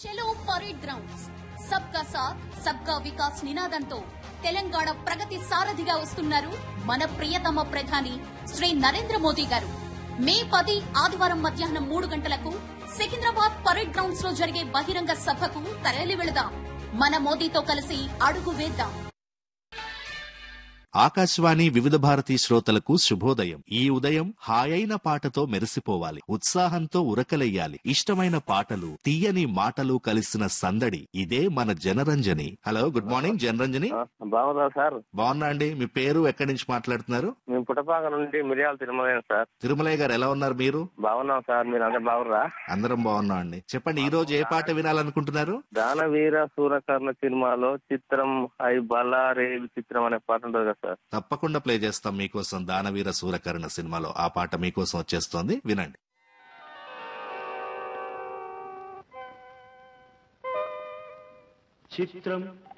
చెలో parade grounds సబ్కా సాత్ సబ్కా వికాస్ నినాదంతో తెలంగాణ ప్రగతి సారథిగా వస్తున్నారు మన ప్రియతమ ప్రధాని శ్రీ నరేంద్ర మోదీ గారు మే పది ఆదివారం మధ్యాహ్నం మూడు గంటలకు సికింద్రాబాద్ పరేడ్ గ్రౌండ్స్ లో జరిగే బహిరంగ సభకు తరలి వెళదాం మన మోదీతో కలిసి అడుగు వేద్దాం ఆకాశవాణి వివిధ భారతి శ్రోతలకు శుభోదయం ఈ ఉదయం హాయైన పాటతో మెరిసిపోవాలి ఉత్సాహంతో ఉరకలెయ్యాలి ఇష్టమైన పాటలు తీయని మాటలు కలిసిన సందడి ఇదే మన Janaranjani hello good morning Janaranjani ఆ, బాగుందా సార్ బాగున్నా అండి మీ పేరు ఎక్కడి నుంచి మాట్లాడుతున్నారు మేము పుట్టపాక నుండి మిరియాల తిరుమలైన సార్ తిరుమలయ్య గారు ఎలా ఉన్నారు మీరు బాగున్నాం సార్ మీరు అందరు బాగుర్రా అందరం బాగున్నాం అండి చెప్పండి ఈ రోజు ఏ పాట వినాలనుకుంటున్నారు దానవీర సూరకర్ణ సినిమాలో చిత్రం ఐ బల్లారే చిత్రం అనే పాట ఉంటుంది కదా సార్ తప్పకుండా ప్లే చేస్తాం మీకోసం దానవీర సూరకర్ణ సినిమాలో ఆ పాట మీకోసం వచ్చేస్తోంది వినండి చిత్రం